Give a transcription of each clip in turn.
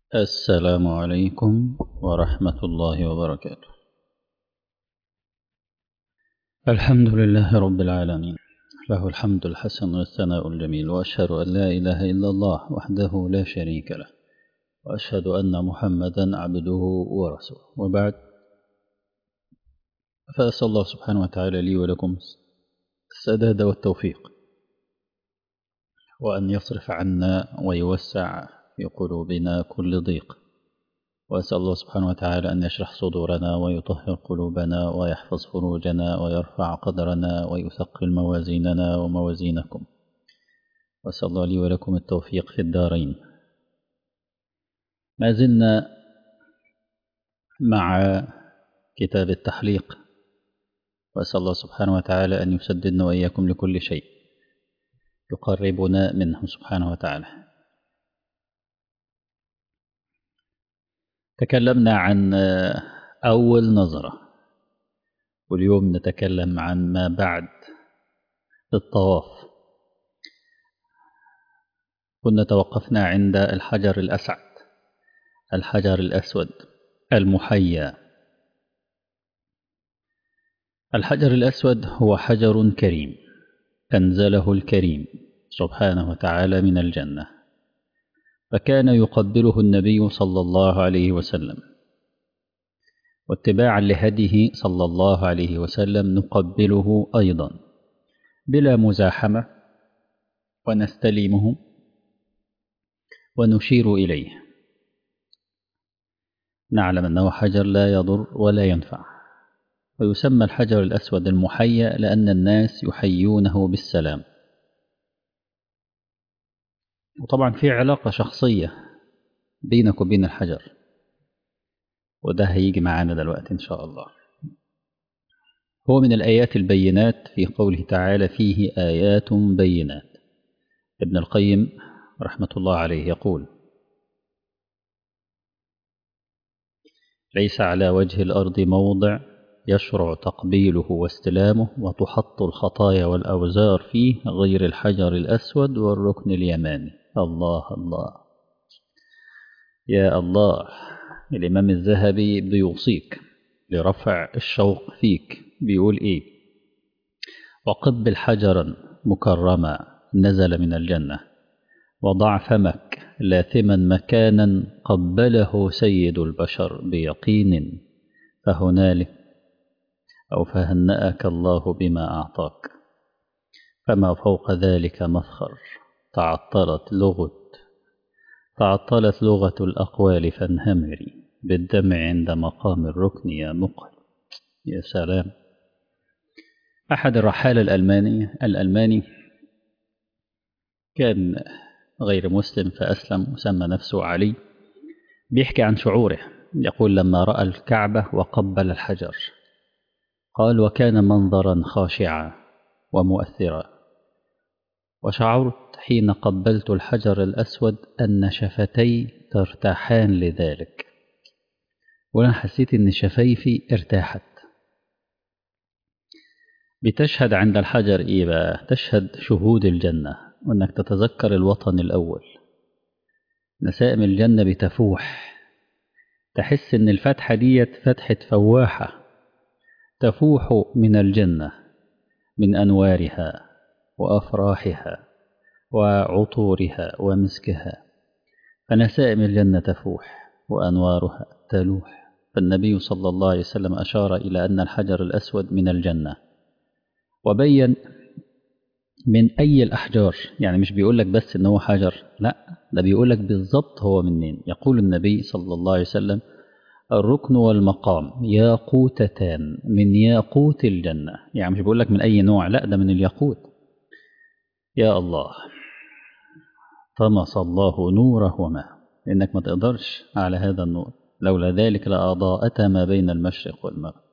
السلام عليكم ورحمة الله وبركاته الحمد لله رب العالمين له الحمد الحسن والثناء الجميل وأشهد أن لا إله إلا الله وحده لا شريك له وأشهد أن محمدا عبده ورسوله وبعد فأسأل الله سبحانه وتعالى لي ولكم السداد والتوفيق وأن يصرف عنا ويوسع في قلوبنا كل ضيق وأسأل الله سبحانه وتعالى أن يشرح صدورنا ويطهر قلوبنا ويحفظ فروجنا ويرفع قدرنا ويثقل موازيننا وموازينكم وأسأل الله لي ولكم التوفيق في الدارين ما زلنا مع كتاب التحليق وأسأل الله سبحانه وتعالى أن يسددنا وإياكم لكل شيء يقربنا منه سبحانه وتعالى تكلمنا عن أول نظرة واليوم نتكلم عن ما بعد الطواف كنا توقفنا عند الحجر الأسعد الحجر الأسود المحيا الحجر الأسود هو حجر كريم أنزله الكريم سبحانه وتعالى من الجنة فكان يقبله النبي صلى الله عليه وسلم واتباعا لهديه صلى الله عليه وسلم نقبله أيضا بلا مزاحمة ونستلمه ونشير إليه نعلم أنه حجر لا يضر ولا ينفع ويسمى الحجر الأسود المحيا لأن الناس يحيونه بالسلام وطبعا في علاقة شخصية بينك وبين الحجر وده هيجي معانا دلوقتي إن شاء الله هو من الآيات البينات في قوله تعالى فيه آيات بينات ابن القيم رحمة الله عليه يقول ليس على وجه الأرض موضع يشرع تقبيله واستلامه وتحط الخطايا والأوزار فيه غير الحجر الأسود والركن اليماني الله الله يا الله الإمام الذهبي بيوصيك لرفع الشوق فيك بيقول إيه وقبل حجرا مكرما نزل من الجنة وضع فمك لاثما مكانا قبله سيد البشر بيقين فهنالك أو فهنأك الله بما أعطاك فما فوق ذلك مفخر تعطلت لغة تعطلت لغة الأقوال فانهمري بالدمع عند مقام الركن يا مقل يا سلام أحد الرحالة الألماني الألماني كان غير مسلم فأسلم وسمى نفسه علي بيحكي عن شعوره يقول لما رأى الكعبة وقبل الحجر قال وكان منظرا خاشعا ومؤثرا وشعرت حين قبلت الحجر الأسود أن شفتي ترتاحان لذلك وأنا حسيت أن شفايفي ارتاحت بتشهد عند الحجر إيه بقى تشهد شهود الجنة وأنك تتذكر الوطن الأول نسائم الجنة بتفوح تحس أن الفتحة ديت فتحة فواحة تفوح من الجنة من أنوارها وأفراحها وعطورها ومسكها فنسائم الجنة تفوح وأنوارها تلوح فالنبي صلى الله عليه وسلم أشار إلى أن الحجر الأسود من الجنة وبين من أي الأحجار يعني مش بيقول لك بس إن هو حجر لا ده بيقول لك بالظبط هو منين يقول النبي صلى الله عليه وسلم الركن والمقام ياقوتتان من ياقوت الجنة يعني مش بيقول لك من أي نوع لا ده من الياقوت يا الله طمس الله نورهما إنك ما تقدرش على هذا النور لولا ذلك لأضاءتا ما بين المشرق والمغرب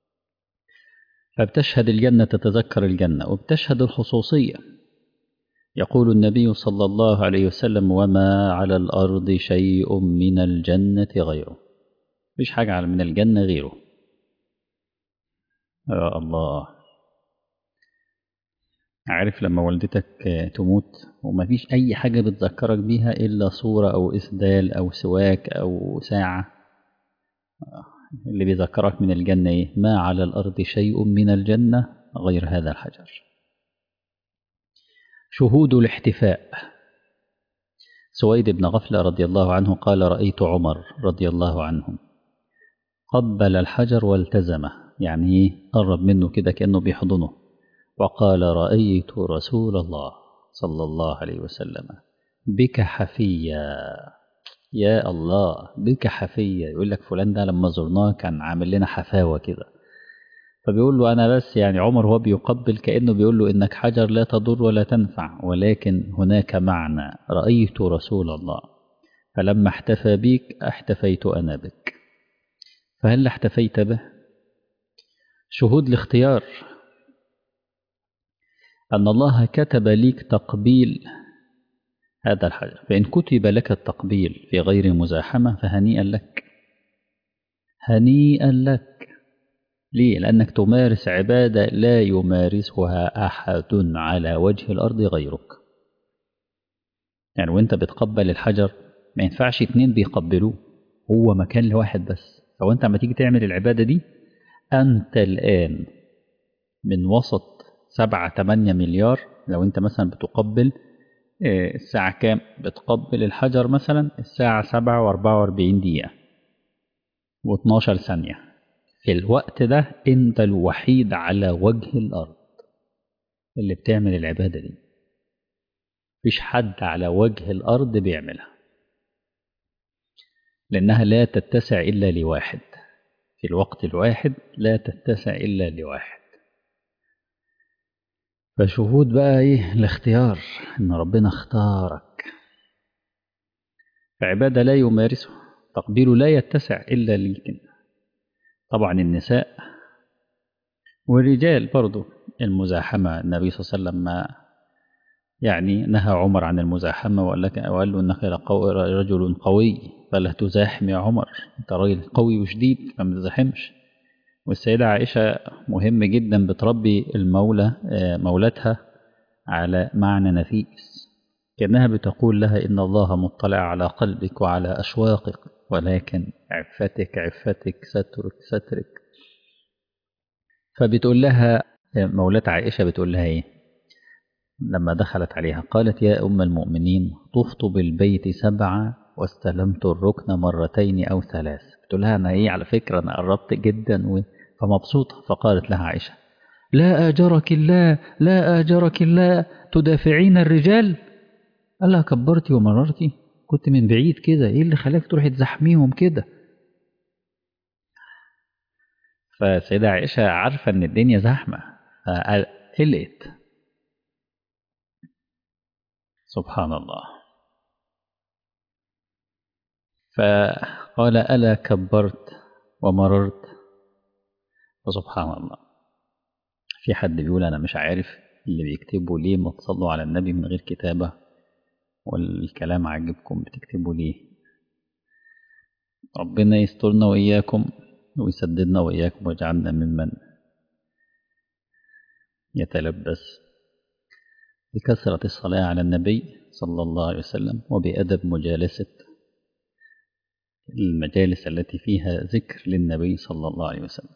فبتشهد الجنة تتذكر الجنة وبتشهد الخصوصية يقول النبي صلى الله عليه وسلم وما على الأرض شيء من الجنة غيره مفيش حاجة من الجنة غيره يا الله عارف لما والدتك تموت ومفيش أي حاجة بتذكرك بيها إلا صورة أو إسدال أو سواك أو ساعة اللي بيذكرك من الجنة إيه؟ ما على الأرض شيء من الجنة غير هذا الحجر شهود الاحتفاء سويد بن غفلة رضي الله عنه قال رأيت عمر رضي الله عنه قبل الحجر والتزمه يعني قرب منه كده كأنه بيحضنه وقال رأيت رسول الله صلى الله عليه وسلم بك حفيا يا الله بك حفيا يقول لك فلان ده لما زرناه كان عامل لنا حفاوة كده فبيقول له أنا بس يعني عمر هو بيقبل كأنه بيقول له إنك حجر لا تضر ولا تنفع ولكن هناك معنى رأيت رسول الله فلما احتفى بك احتفيت أنا بك فهل احتفيت به شهود الاختيار أن الله كتب ليك تقبيل هذا الحجر فإن كتب لك التقبيل في غير مزاحمة فهنيئا لك هنيئا لك ليه؟ لأنك تمارس عبادة لا يمارسها أحد على وجه الأرض غيرك يعني وانت بتقبل الحجر ما ينفعش اتنين بيقبلوه هو مكان لواحد بس فوانت عم تيجي تعمل العبادة دي أنت الآن من وسط سبعة تمانية مليار لو أنت مثلا بتقبل الساعة كام بتقبل الحجر مثلا الساعة سبعة وأربعة وأربعين دقيقة واتناشر ثانية في الوقت ده أنت الوحيد على وجه الأرض اللي بتعمل العبادة دي مفيش حد على وجه الأرض بيعملها لأنها لا تتسع إلا لواحد في الوقت الواحد لا تتسع إلا لواحد فشهود بقى إيه الاختيار إن ربنا اختارك فعبادة لا يمارسه تقبيله لا يتسع إلا ليك طبعا النساء والرجال برضو المزاحمة النبي صلى الله عليه وسلم ما يعني نهى عمر عن المزاحمة وقال, لك وقال له إنك رجل قوي فلا تزاحم يا عمر أنت راجل قوي وشديد فما تزاحمش والسيدة عائشة مهم جدا بتربي المولى مولاتها على معنى نفيس كأنها بتقول لها إن الله مطلع على قلبك وعلى أشواقك ولكن عفتك عفتك سترك سترك فبتقول لها مولاة عائشة بتقول لها إيه لما دخلت عليها قالت يا أم المؤمنين طفت بالبيت سبعة واستلمت الركن مرتين أو ثلاث بتقول لها أنا إيه على فكرة أنا قربت جدا و... فمبسوطة فقالت لها عائشة لا آجرك الله لا آجرك الله تدافعين الرجال قال لها كبرتي ومررتي كنت من بعيد كده ايه اللي خلاك تروحي تزحميهم كده فسيدة عائشة عارفة ان الدنيا زحمة فقلقت سبحان الله فقال ألا كبرت ومررت فسبحان الله في حد بيقول أنا مش عارف اللي بيكتبوا ليه ما تصلوا على النبي من غير كتابة والكلام عجبكم بتكتبوا ليه ربنا يسترنا وإياكم ويسددنا وإياكم ويجعلنا ممن يتلبس بكثرة الصلاة على النبي صلى الله عليه وسلم وبأدب مجالسة المجالس التي فيها ذكر للنبي صلى الله عليه وسلم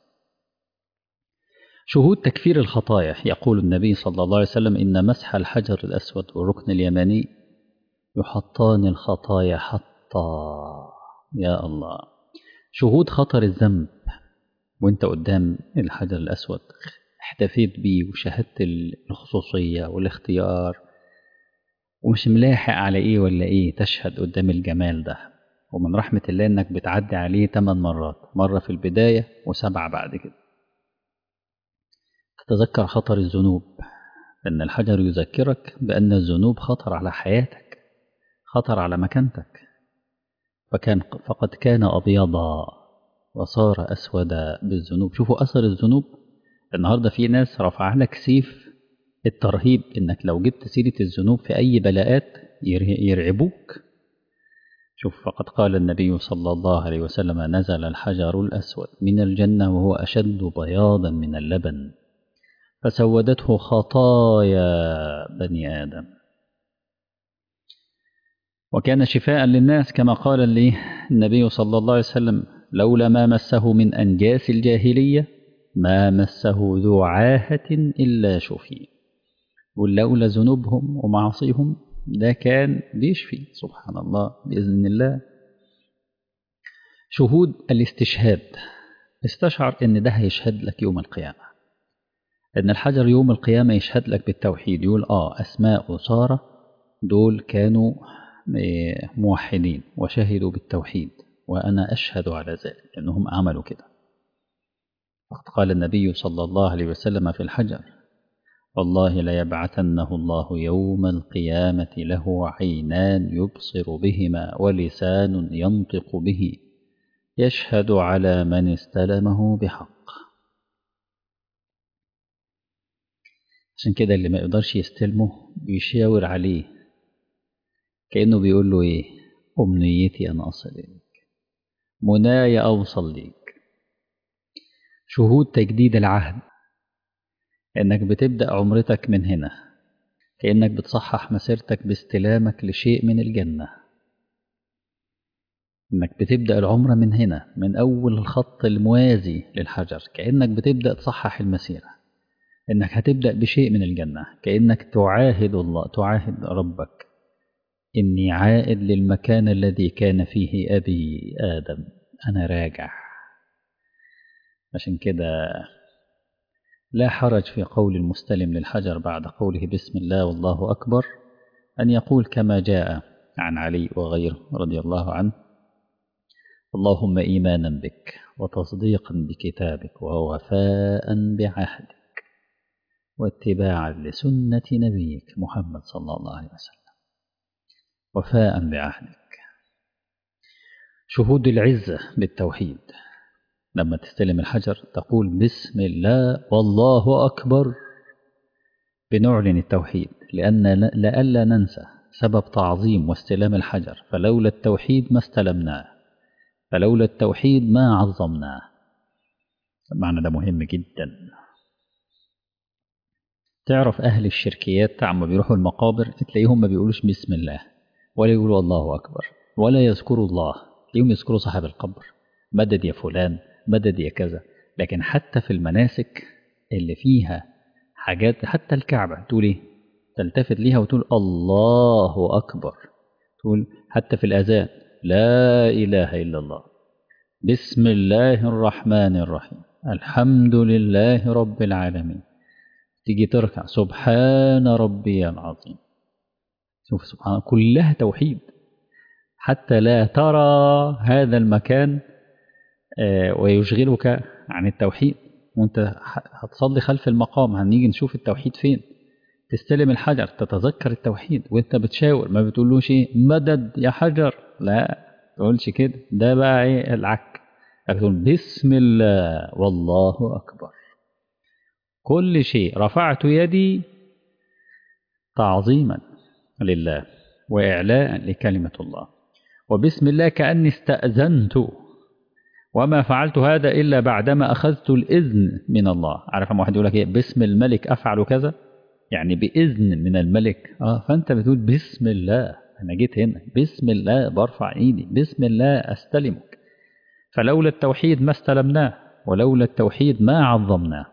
شهود تكفير الخطايا يقول النبي صلى الله عليه وسلم إن مسح الحجر الأسود والركن اليماني يحطان الخطايا حطا يا الله شهود خطر الذنب وانت قدام الحجر الأسود احتفيت بيه وشاهدت الخصوصية والاختيار ومش ملاحق على ايه ولا ايه تشهد قدام الجمال ده ومن رحمة الله انك بتعدي عليه ثمان مرات مرة في البداية وسبعة بعد كده تتذكر خطر الذنوب أن الحجر يذكرك بأن الذنوب خطر على حياتك خطر على مكانتك فكان فقد كان أبيضا وصار أسودا بالذنوب شوفوا أثر الذنوب النهاردة في ناس رفع لك سيف الترهيب إنك لو جبت سيرة الذنوب في أي بلاءات يرعبوك شوف فقد قال النبي صلى الله عليه وسلم نزل الحجر الأسود من الجنة وهو أشد بياضا من اللبن فسودته خطايا بني آدم وكان شفاء للناس كما قال لي النبي صلى الله عليه وسلم لولا ما مسه من أنجاس الجاهلية ما مسه ذو عاهة إلا شفي ولولا ذنوبهم ومعاصيهم ده كان بيشفي سبحان الله بإذن الله شهود الاستشهاد استشعر ان ده هيشهد لك يوم القيامة ان الحجر يوم القيامة يشهد لك بالتوحيد يقول اه اسماء وسارة دول كانوا موحدين وشهدوا بالتوحيد وانا اشهد على ذلك انهم عملوا كده وقد قال النبي صلى الله عليه وسلم في الحجر والله ليبعثنه الله يوم القيامة له عينان يبصر بهما ولسان ينطق به يشهد على من استلمه بحق عشان كده اللي ما يقدرش يستلمه بيشاور عليه كأنه بيقول له ايه أمنيتي أن أصل إليك مناي أوصل ليك شهود تجديد العهد إنك بتبدأ عمرتك من هنا كأنك بتصحح مسيرتك باستلامك لشيء من الجنة إنك بتبدأ العمرة من هنا من أول الخط الموازي للحجر كأنك بتبدأ تصحح المسيرة إنك هتبدأ بشيء من الجنة كأنك تعاهد الله تعاهد ربك إني عائد للمكان الذي كان فيه أبي آدم أنا راجع عشان كده لا حرج في قول المستلم للحجر بعد قوله بسم الله والله أكبر أن يقول كما جاء عن علي وغيره رضي الله عنه اللهم إيمانا بك وتصديقا بكتابك ووفاء بعهدك واتباعا لسنة نبيك محمد صلى الله عليه وسلم وفاء بعهدك شهود العزة بالتوحيد لما تستلم الحجر تقول بسم الله والله أكبر بنعلن التوحيد لأن لألا ننسى سبب تعظيم واستلام الحجر فلولا التوحيد ما استلمناه فلولا التوحيد ما عظمناه المعنى ده مهم جدا تعرف أهل الشركيات عم بيروحوا المقابر تلاقيهم ما بيقولوش بسم الله ولا يقولوا الله أكبر ولا يذكروا الله تلاقيهم يذكروا صاحب القبر مدد يا فلان مدد يا كذا لكن حتى في المناسك اللي فيها حاجات حتى الكعبة تقول ايه تلتفت ليها وتقول الله أكبر تقول حتى في الأذان لا إله إلا الله بسم الله الرحمن الرحيم الحمد لله رب العالمين تيجي تركع سبحان ربي العظيم شوف سبحان الله كلها توحيد حتى لا ترى هذا المكان ويشغلك عن التوحيد وانت هتصلي خلف المقام هنيجي نشوف التوحيد فين تستلم الحجر تتذكر التوحيد وانت بتشاور ما بتقولوش ايه مدد يا حجر لا تقولش كده ده بقى ايه العك تقول بسم الله والله اكبر كل شيء رفعت يدي تعظيما لله واعلاء لكلمه الله وبسم الله كاني استاذنت وما فعلت هذا إلا بعدما أخذت الإذن من الله عارف واحد يقول لك إيه باسم الملك أفعل كذا يعني بإذن من الملك آه فأنت بتقول بسم الله أنا جيت هنا بسم الله برفع إيدي بسم الله أستلمك فلولا التوحيد ما استلمناه ولولا التوحيد ما عظمناه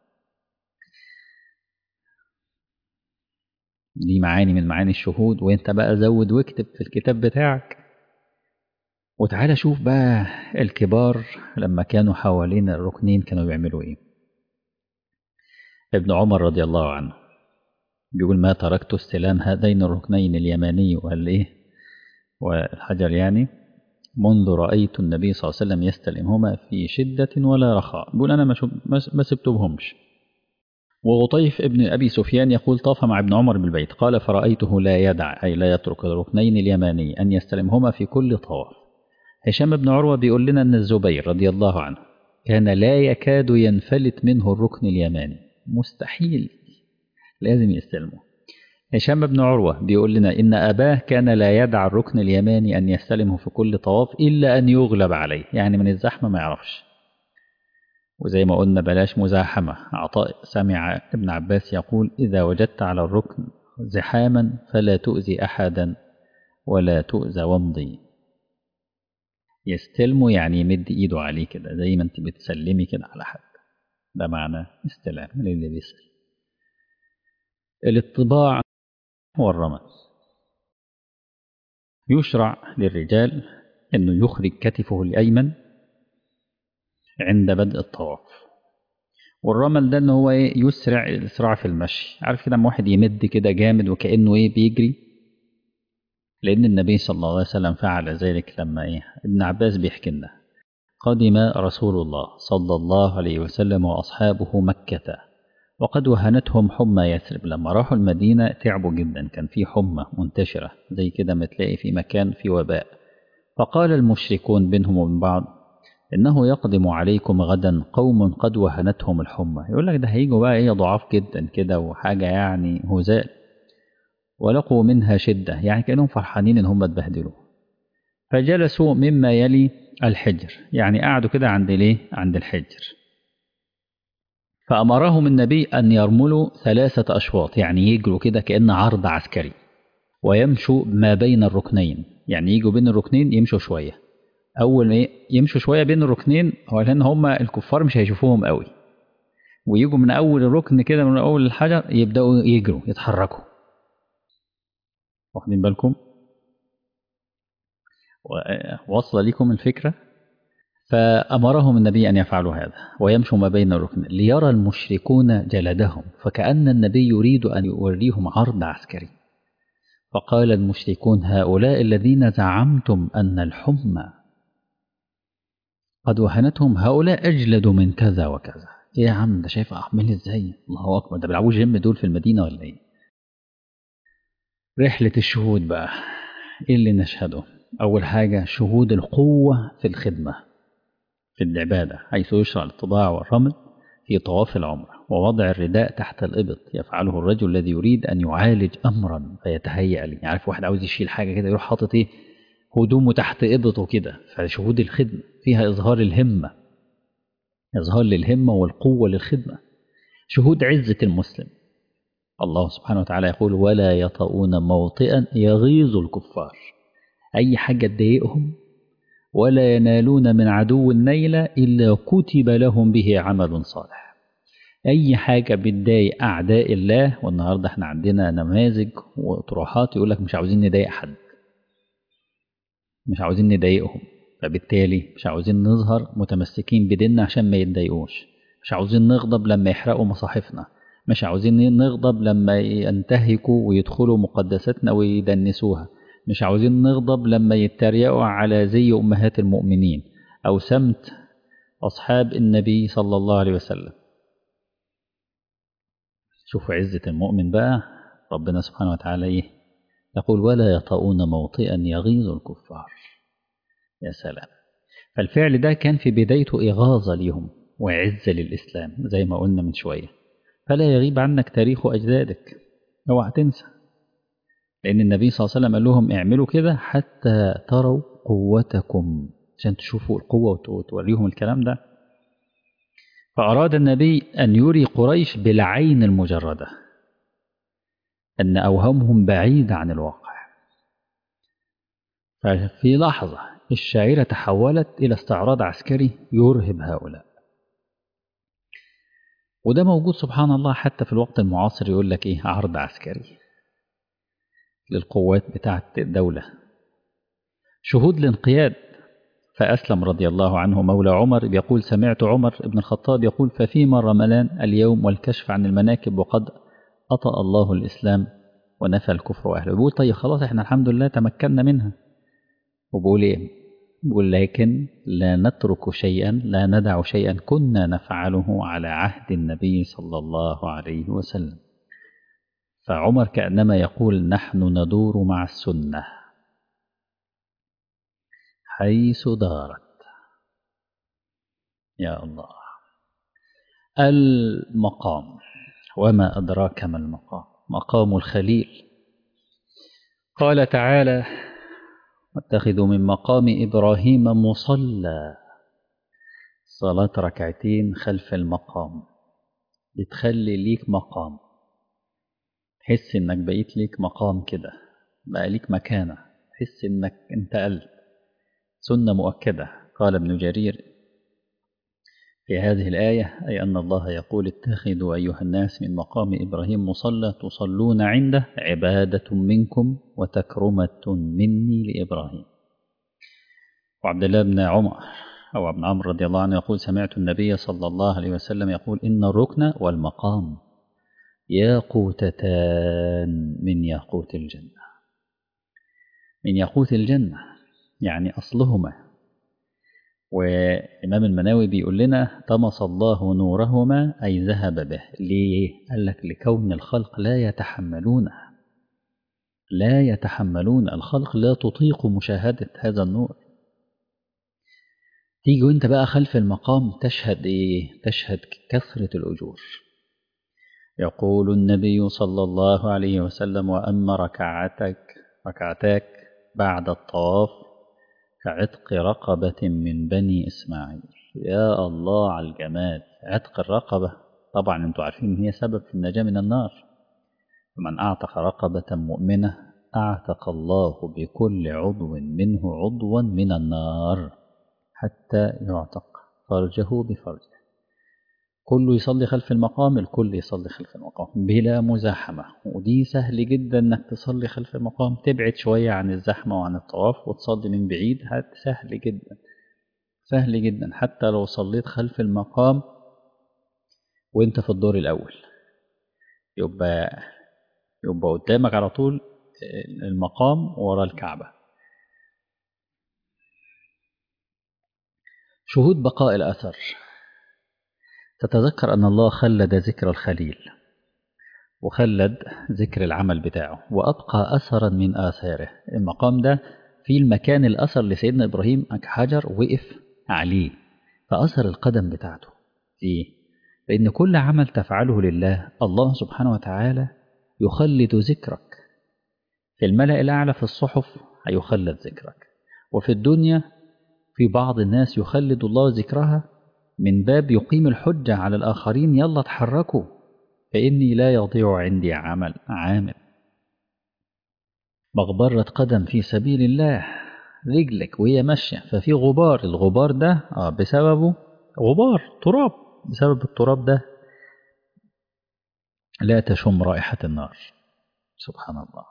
دي معاني من معاني الشهود وانت بقى زود واكتب في الكتاب بتاعك وتعالى شوف بقى الكبار لما كانوا حوالين الركنين كانوا بيعملوا ايه ابن عمر رضي الله عنه بيقول ما تركت استلام هذين الركنين اليماني والايه والحجر يعني منذ رأيت النبي صلى الله عليه وسلم يستلمهما في شدة ولا رخاء بيقول أنا ما سبتهمش وغطيف ابن أبي سفيان يقول طاف مع ابن عمر بالبيت قال فرأيته لا يدع أي لا يترك الركنين اليماني أن يستلمهما في كل طواف هشام بن عروة بيقول لنا أن الزبير رضي الله عنه كان لا يكاد ينفلت منه الركن اليماني مستحيل لازم يستلمه هشام بن عروة بيقول لنا إن أباه كان لا يدع الركن اليماني أن يستلمه في كل طواف إلا أن يغلب عليه يعني من الزحمة ما يعرفش وزي ما قلنا بلاش مزاحمة عطاء سمع ابن عباس يقول إذا وجدت على الركن زحاما فلا تؤذي أحدا ولا تؤذى وامضي يستلمه يعني يمد إيده عليه كده زي ما أنت بتسلمي كده على حد ده معنى استلام من اللي بيسأل الاطباع والرمل يشرع للرجال أنه يخرج كتفه الأيمن عند بدء الطواف والرمل ده ان هو ايه يسرع الاسراع في المشي عارف كده لما واحد يمد كده جامد وكانه ايه بيجري لان النبي صلى الله عليه وسلم فعل ذلك لما ايه ابن عباس بيحكي لنا قدم رسول الله صلى الله عليه وسلم واصحابه مكه وقد وهنتهم حمى يثرب لما راحوا المدينه تعبوا جدا كان في حمى منتشره زي كده ما تلاقي في مكان في وباء فقال المشركون بينهم وبين بعض إنه يقدم عليكم غدا قوم قد وهنتهم الحمى يقول لك ده هيجوا بقى إيه ضعاف جدا كده وحاجة يعني هزال ولقوا منها شدة يعني كأنهم فرحانين إن هم اتبهدلوا فجلسوا مما يلي الحجر يعني قعدوا كده عند ليه عند الحجر فأمرهم النبي أن يرملوا ثلاثة أشواط يعني يجروا كده كأن عرض عسكري ويمشوا ما بين الركنين يعني يجوا بين الركنين يمشوا شويه اول ما يمشوا شويه بين الركنين هو لان هم الكفار مش هيشوفوهم قوي ويجوا من اول الركن كده من اول الحجر يبداوا يجروا يتحركوا واخدين بالكم وصل لكم الفكره فامرهم النبي ان يفعلوا هذا ويمشوا ما بين الركن ليرى المشركون جلدهم فكأن النبي يريد ان يوريهم عرض عسكري فقال المشركون هؤلاء الذين زعمتم ان الحمى قد وهنتهم هؤلاء أجلد من كذا وكذا إيه يا عم ده شايف أعمل إزاي الله أكبر ده بيلعبوا جيم دول في المدينة ولا إيه رحلة الشهود بقى إيه اللي نشهده أول حاجة شهود القوة في الخدمة في العبادة حيث يشرع الطباع والرمل في طواف العمرة ووضع الرداء تحت الإبط يفعله الرجل الذي يريد أن يعالج أمرا فيتهيأ لي عارف واحد عاوز يشيل حاجة كده يروح حاطط إيه هدومه تحت إبطه كده فشهود الخدمة فيها إظهار الهمة إظهار للهمة والقوة للخدمة شهود عزة المسلم الله سبحانه وتعالى يقول ولا يطؤون موطئا يغيظ الكفار أي حاجة تضايقهم ولا ينالون من عدو النيل إلا كتب لهم به عمل صالح أي حاجة بتضايق أعداء الله والنهاردة احنا عندنا نماذج وطروحات يقول لك مش عاوزين نضايق حد مش عاوزين نضايقهم فبالتالي مش عاوزين نظهر متمسكين بديننا عشان ما يتضايقوش مش عاوزين نغضب لما يحرقوا مصاحفنا مش عاوزين نغضب لما ينتهكوا ويدخلوا مقدساتنا ويدنسوها مش عاوزين نغضب لما يتريقوا على زي أمهات المؤمنين أو سمت أصحاب النبي صلى الله عليه وسلم شوفوا عزة المؤمن بقى ربنا سبحانه وتعالى إيه يقول ولا يطؤون موطئا يغيظ الكفار يا سلام فالفعل ده كان في بدايته إغاظة ليهم وعزة للإسلام زي ما قلنا من شوية فلا يغيب عنك تاريخ أجدادك اوعى تنسى لأن النبي صلى الله عليه وسلم قال لهم اعملوا كده حتى تروا قوتكم عشان تشوفوا القوة وتوريهم الكلام ده فأراد النبي أن يري قريش بالعين المجردة أن أوهامهم بعيدة عن الواقع ففي لحظة الشاعرة تحولت إلى استعراض عسكري يرهب هؤلاء وده موجود سبحان الله حتى في الوقت المعاصر يقول لك إيه عرض عسكري للقوات بتاعة الدولة شهود الانقياد فأسلم رضي الله عنه مولى عمر يقول سمعت عمر بن الخطاب يقول ففيما الرملان اليوم والكشف عن المناكب وقد أطأ الله الإسلام ونفى الكفر وأهله بيقول طيب خلاص احنا الحمد لله تمكنا منها وبقول ايه بقول لكن لا نترك شيئا لا ندع شيئا كنا نفعله على عهد النبي صلى الله عليه وسلم فعمر كأنما يقول نحن ندور مع السنة حيث دارت يا الله المقام وما أدراك ما المقام مقام الخليل قال تعالى واتخذوا من مقام إبراهيم مصلى صلاة ركعتين خلف المقام بتخلي ليك مقام تحس انك بقيت ليك مقام كده بقى ليك مكانة تحس انك انتقلت سنة مؤكدة قال ابن جرير في هذه الآية أي أن الله يقول اتخذوا أيها الناس من مقام إبراهيم مصلى تصلون عنده عبادة منكم وتكرمة مني لإبراهيم وعبد الله بن عمر أو ابن عمرو رضي الله عنه يقول سمعت النبي صلى الله عليه وسلم يقول إن الركن والمقام ياقوتتان من ياقوت الجنة من ياقوت الجنة يعني أصلهما وإمام المناوي بيقول لنا طمس الله نورهما أي ذهب به ليه؟ قال لك لكون الخلق لا يتحملونه لا يتحملون الخلق لا تطيق مشاهدة هذا النور تيجي وانت بقى خلف المقام تشهد ايه تشهد كثرة الأجور يقول النبي صلى الله عليه وسلم وأما ركعتك ركعتاك بعد الطواف كعتق رقبة من بني إسماعيل يا الله على الجمال عتق الرقبة طبعا انتوا عارفين هي سبب في النجاة من النار فمن أعتق رقبة مؤمنة أعتق الله بكل عضو منه عضوا من النار حتى يعتق فرجه بفرجه كله يصلي خلف المقام الكل يصلي خلف المقام بلا مزاحمة ودي سهل جدا انك تصلي خلف المقام تبعد شوية عن الزحمة وعن الطواف وتصلي من بعيد هات سهل جدا سهل جدا حتى لو صليت خلف المقام وانت في الدور الأول يبقى يبقى قدامك على طول المقام ورا الكعبة شهود بقاء الأثر تتذكر أن الله خلد ذكر الخليل وخلد ذكر العمل بتاعه وأبقى أثرا من آثاره المقام ده في المكان الأثر لسيدنا إبراهيم حجر وقف عليه فأثر القدم بتاعته فيه لأن كل عمل تفعله لله الله سبحانه وتعالى يخلد ذكرك في الملأ الأعلى في الصحف هيخلد ذكرك وفي الدنيا في بعض الناس يخلد الله ذكرها من باب يقيم الحجة على الآخرين يلا اتحركوا فإني لا يضيع عندي عمل عامل مغبرة قدم في سبيل الله رجلك وهي ماشية ففي غبار الغبار ده آه بسببه غبار تراب بسبب التراب ده لا تشم رائحة النار سبحان الله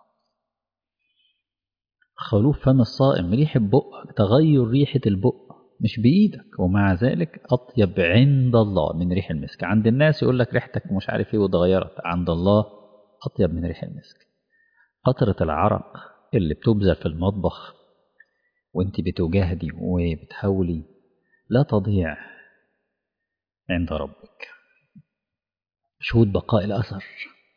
خلوف فم الصائم ريحة بقك تغير ريحة البق مش بإيدك ومع ذلك أطيب عند الله من ريح المسك عند الناس يقول لك ريحتك مش عارف ايه واتغيرت عند الله أطيب من ريح المسك قطرة العرق اللي بتبذل في المطبخ وانت بتجاهدي وبتحاولي لا تضيع عند ربك شهود بقاء الأثر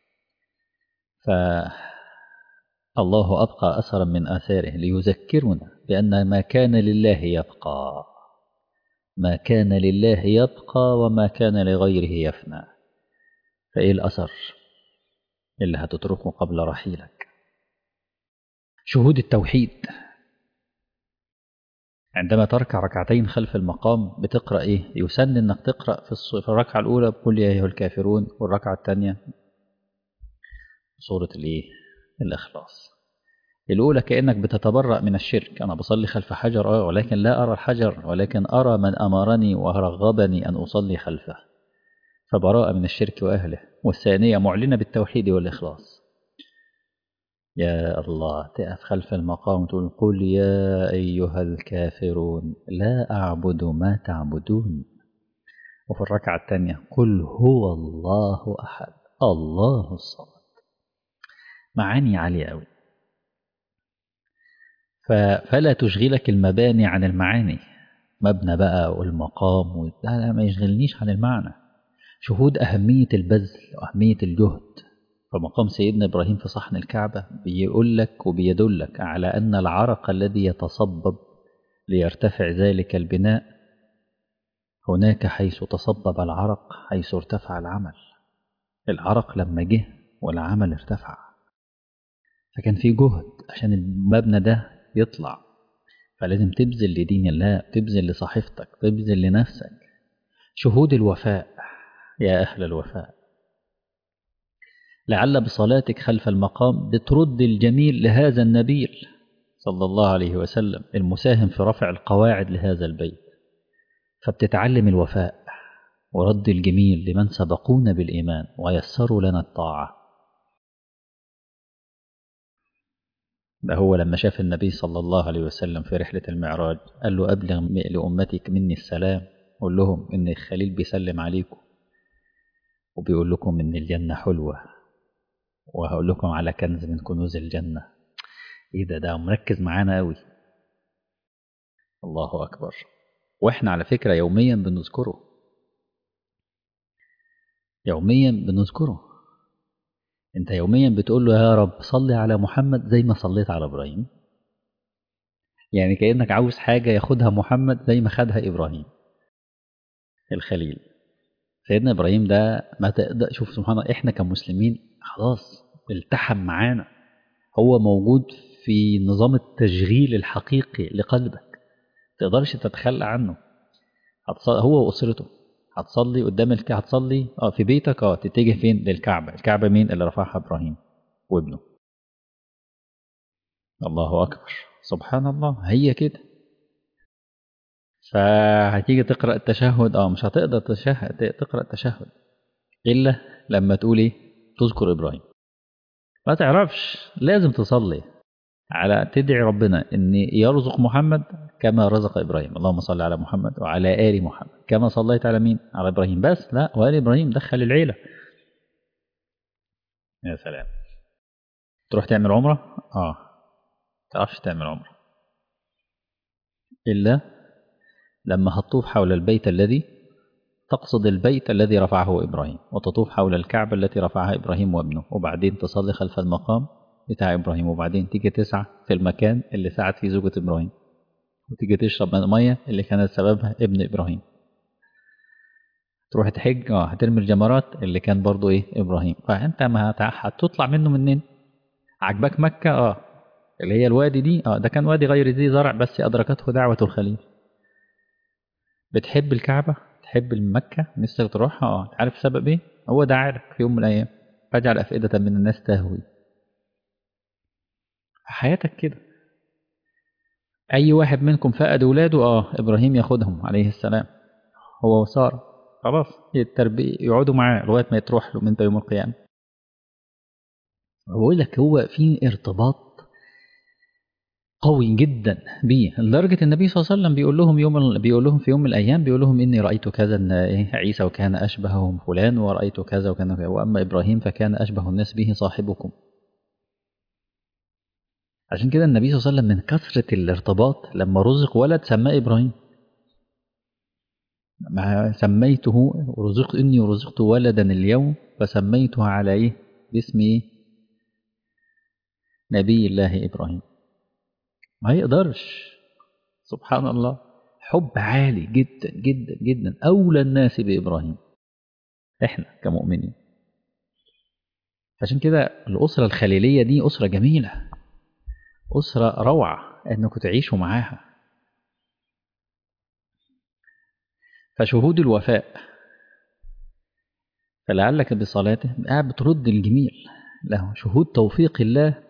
فالله أبقى أثرا من آثاره ليذكرنا بأن ما كان لله يبقى ما كان لله يبقى وما كان لغيره يفنى فإيه الأثر اللي هتتركه قبل رحيلك شهود التوحيد عندما تركع ركعتين خلف المقام بتقرأ إيه يسن أنك تقرأ في الركعة الأولى بقول يا أيها الكافرون والركعة الثانية سورة الإيه الإخلاص الأولى كأنك بتتبرأ من الشرك أنا بصلي خلف حجر آه ولكن لا أرى الحجر ولكن أرى من أمرني ورغبني أن أصلي خلفه فبراءة من الشرك وأهله والثانية معلنة بالتوحيد والإخلاص يا الله تقف خلف المقام تقول قل يا أيها الكافرون لا أعبد ما تعبدون وفي الركعة الثانية قل هو الله أحد الله الصمد معاني عالية أوي فلا تشغلك المباني عن المعاني مبنى بقى والمقام لا لا ما يشغلنيش عن المعنى شهود أهمية البذل وأهمية الجهد فمقام سيدنا إبراهيم في صحن الكعبة بيقول لك وبيدلك على أن العرق الذي يتصبب ليرتفع ذلك البناء هناك حيث تصبب العرق حيث ارتفع العمل العرق لما جه والعمل ارتفع فكان في جهد عشان المبنى ده يطلع فلازم تبذل لدين الله تبذل لصحيفتك تبذل لنفسك شهود الوفاء يا أهل الوفاء لعل بصلاتك خلف المقام بترد الجميل لهذا النبيل صلى الله عليه وسلم المساهم في رفع القواعد لهذا البيت فبتتعلم الوفاء ورد الجميل لمن سبقونا بالإيمان ويسروا لنا الطاعة ده هو لما شاف النبي صلى الله عليه وسلم في رحلة المعراج قال له أبلغ لأمتك مني السلام قول لهم إن الخليل بيسلم عليكم وبيقول لكم إن الجنة حلوة وهقول لكم على كنز من كنوز الجنة إيه ده ده مركز معانا قوي الله أكبر وإحنا على فكرة يوميا بنذكره يوميا بنذكره انت يوميا بتقول له يا رب صلي على محمد زي ما صليت على ابراهيم يعني كانك عاوز حاجه ياخدها محمد زي ما خدها ابراهيم الخليل سيدنا ابراهيم ده ما تقدر شوف سبحان الله احنا كمسلمين خلاص التحم معانا هو موجود في نظام التشغيل الحقيقي لقلبك تقدرش تتخلى عنه هو واسرته هتصلي قدام الكعبة هتصلي اه في بيتك اه تتجه فين للكعبة الكعبة مين اللي رفعها إبراهيم وابنه الله أكبر سبحان الله هي كده فهتيجي تقرأ التشهد اه مش هتقدر تشهد تقرأ التشهد إلا لما تقول ايه تذكر إبراهيم ما تعرفش لازم تصلي على تدعي ربنا ان يرزق محمد كما رزق ابراهيم اللهم صل على محمد وعلى ال محمد كما صليت على مين على ابراهيم بس لا وال ابراهيم دخل العيله يا سلام تروح تعمل عمره اه تعرفش تعمل عمره الا لما هتطوف حول البيت الذي تقصد البيت الذي رفعه ابراهيم وتطوف حول الكعبه التي رفعها ابراهيم وابنه وبعدين تصلي خلف المقام بتاع إبراهيم وبعدين تيجي تسعى في المكان اللي سعت فيه زوجة إبراهيم وتيجي تشرب من المية اللي كانت سببها ابن إبراهيم تروح تحج اه هترمي الجمرات اللي كان برضو ايه إبراهيم فأنت ما هتطلع منه منين عجبك مكة اه اللي هي الوادي دي اه ده كان وادي غير ذي زرع بس أدركته دعوة الخليل بتحب الكعبة تحب مكة نفسك تروحها اه عارف سبب ايه هو دعالك في يوم من الأيام فاجعل أفئدة من الناس تهوي حياتك كده أي واحد منكم فقد ولاده آه إبراهيم ياخدهم عليه السلام هو وسارة خلاص التربية يقعدوا معاه لغاية ما يتروح له من يوم القيامة بقول لك هو في ارتباط قوي جدا بيه لدرجة النبي صلى الله عليه وسلم بيقول لهم يوم بيقول لهم في يوم من الأيام بيقول لهم إني رأيت كذا إن إيه عيسى وكان أشبههم فلان ورأيت كذا وكان كذا وأما إبراهيم فكان أشبه الناس به صاحبكم عشان كده النبي صلى الله عليه وسلم من كثرة الارتباط لما رزق ولد سماه إبراهيم ما سميته رزقت إني رزقت ولدا اليوم فسميته على إيه باسم إيه نبي الله إبراهيم ما يقدرش سبحان الله حب عالي جدا جدا جدا أولى الناس بإبراهيم إحنا كمؤمنين عشان كده الأسرة الخليلية دي أسرة جميلة أسرة روعة أنكم تعيشوا معاها فشهود الوفاء فلعلك بصلاته قاعد بترد الجميل له شهود توفيق الله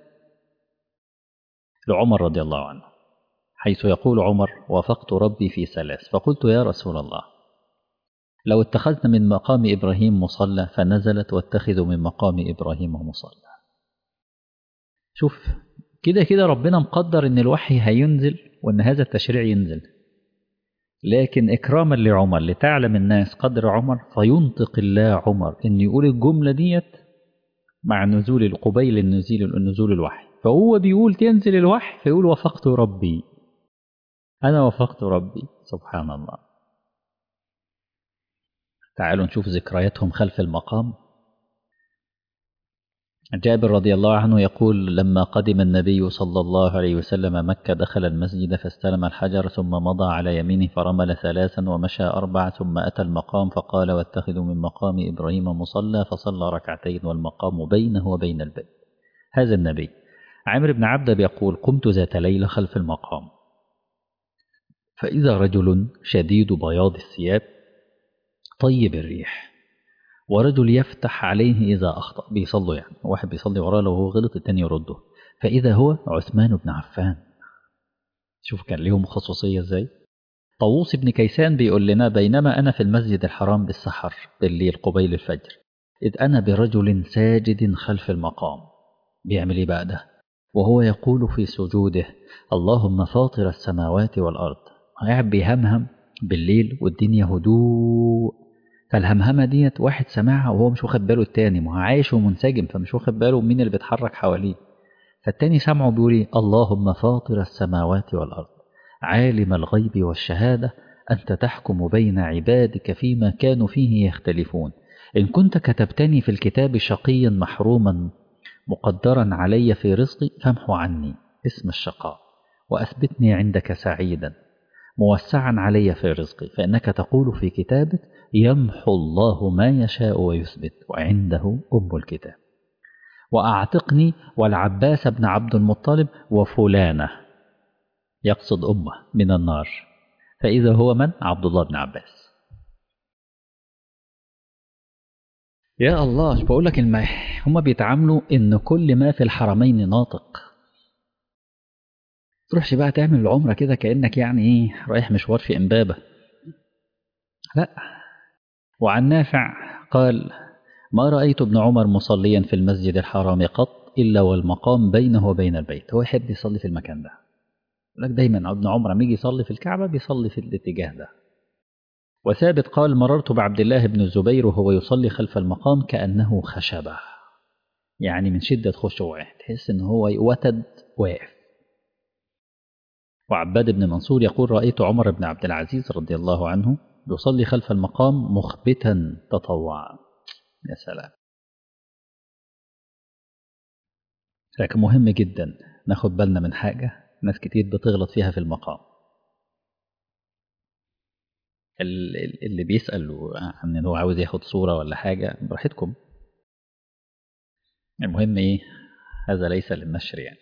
لعمر رضي الله عنه حيث يقول عمر وافقت ربي في ثلاث فقلت يا رسول الله لو اتخذنا من مقام إبراهيم مصلى فنزلت واتخذوا من مقام إبراهيم مصلى شوف كده كده ربنا مقدر ان الوحي هينزل وان هذا التشريع ينزل لكن اكراما لعمر لتعلم الناس قدر عمر فينطق الله عمر ان يقول الجمله ديت مع نزول القبيل النزول النزول الوحي فهو بيقول تنزل الوحي فيقول وفقت ربي انا وفقت ربي سبحان الله تعالوا نشوف ذكرياتهم خلف المقام جابر رضي الله عنه يقول لما قدم النبي صلى الله عليه وسلم مكة دخل المسجد فاستلم الحجر ثم مضى على يمينه فرمل ثلاثا ومشى أربع ثم أتى المقام فقال واتخذوا من مقام إبراهيم مصلى فصلى ركعتين والمقام بينه وبين البيت هذا النبي عمرو بن عبده بيقول قمت ذات ليلة خلف المقام فإذا رجل شديد بياض الثياب طيب الريح ورجل يفتح عليه إذا أخطأ بيصلوا يعني واحد بيصلي وراه لو هو غلط التاني يرده فإذا هو عثمان بن عفان شوف كان ليهم خصوصية ازاي طاووس بن كيسان بيقول لنا بينما أنا في المسجد الحرام بالسحر بالليل قبيل الفجر إذ أنا برجل ساجد خلف المقام بيعمل إيه بقى ده وهو يقول في سجوده اللهم فاطر السماوات والأرض قاعد بيهمهم بالليل والدنيا هدوء فالهمهمة ديت واحد سمعها وهو مش واخد باله التاني ما هو عايش ومنسجم فمش واخد باله مين اللي بيتحرك حواليه فالتاني سمعه بيقول ايه اللهم فاطر السماوات والأرض عالم الغيب والشهادة أنت تحكم بين عبادك فيما كانوا فيه يختلفون إن كنت كتبتني في الكتاب شقيا محروما مقدرا علي في رزقي فامحو عني اسم الشقاء وأثبتني عندك سعيدا موسعا علي في رزقي فإنك تقول في كتابك يمحو الله ما يشاء ويثبت وعنده أم الكتاب وأعتقني والعباس بن عبد المطلب وفلانة يقصد أمه من النار فإذا هو من؟ عبد الله بن عباس يا الله مش بقول لك الم... هم بيتعاملوا إن كل ما في الحرمين ناطق تروحش بقى تعمل العمرة كده كأنك يعني إيه رايح مشوار في إمبابة لا وعن نافع قال ما رأيت ابن عمر مصليا في المسجد الحرام قط إلا والمقام بينه وبين البيت هو يحب يصلي في المكان ده لك دايما ابن عمر لما يجي يصلي في الكعبة بيصلي في الاتجاه ده وثابت قال مررت بعبد الله بن الزبير وهو يصلي خلف المقام كأنه خشبة يعني من شدة خشوعه تحس ان هو وتد واقف وعباد بن منصور يقول رأيت عمر بن عبد العزيز رضي الله عنه يصلي خلف المقام مخبتا تطوعا يا سلام لكن مهم جدا ناخد بالنا من حاجة ناس كتير بتغلط فيها في المقام اللي بيسأل عن ان هو عاوز ياخد صورة ولا حاجة براحتكم المهم ايه هذا ليس للنشر يعني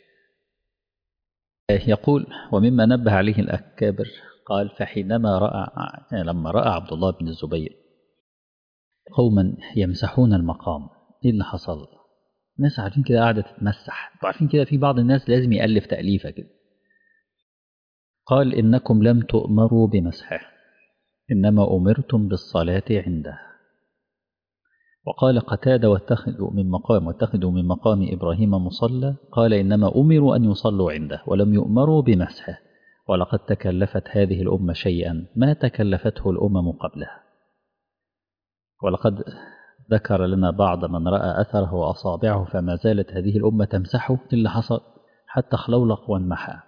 يقول ومما نبه عليه الأكابر قال فحينما رأى لما رأى عبد الله بن الزبير قوما يمسحون المقام ايه اللي حصل ناس عارفين كده قاعدة تتمسح انتوا عارفين كده في بعض الناس لازم يألف تأليفة كده قال إنكم لم تؤمروا بمسحه إنما أمرتم بالصلاة عنده وقال قتادة واتخذوا من مقام واتخذوا من مقام إبراهيم مصلى قال إنما أمروا أن يصلوا عنده ولم يؤمروا بمسحه ولقد تكلفت هذه الأمة شيئا ما تكلفته الأمم قبلها ولقد ذكر لنا بعض من رأى أثره وأصابعه فما زالت هذه الأمة تمسحه إلا حصل حتى خلولق وانمحى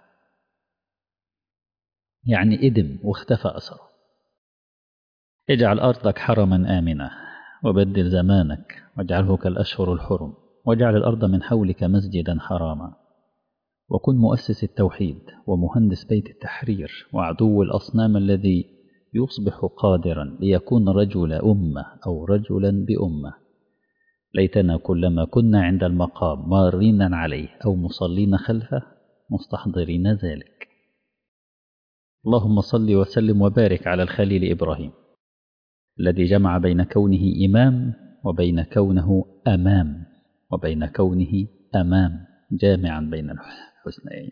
يعني إدم واختفى أثره اجعل أرضك حرما آمنا وبدل زمانك واجعله كالأشهر الحرم واجعل الأرض من حولك مسجدا حراما وكن مؤسس التوحيد ومهندس بيت التحرير وعدو الأصنام الذي يصبح قادرا ليكون رجل أمة أو رجلا بأمة ليتنا كلما كنا عند المقام مارين عليه أو مصلين خلفه مستحضرين ذلك اللهم صل وسلم وبارك على الخليل إبراهيم الذي جمع بين كونه إمام وبين كونه أمام وبين كونه أمام جامعا بين الحسنين